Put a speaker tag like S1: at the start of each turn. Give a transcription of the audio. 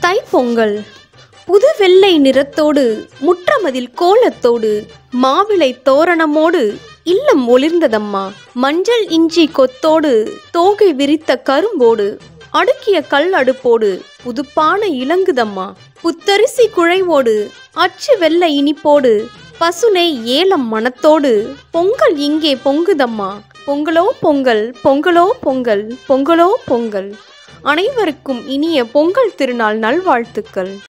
S1: தைப்பொங்கல் புது வெள்ளை நிறத்தோடு முற்றமதில் கோலத்தோடு மாவிளை தோரணமோடு இல்லம் ஒளிர்ந்ததம்மா மஞ்சள் இஞ்சி கொத்தோடு தோகை விரித்த கரும்போடு அடுக்கிய கல் அடுப்போடு புதுப்பான இலங்குதம்மா புத்தரிசி குழைவோடு அச்சு வெள்ளை இனிப்போடு பசுனை ஏலம் மனத்தோடு பொங்கல் இங்கே பொங்குதம்மா பொங்கலோ பொங்கல் பொங்கலோ பொங்கல் பொங்கலோ பொங்கல் அனைவருக்கும் இனிய பொங்கல் திருநாள் நல்வாழ்த்துக்கள்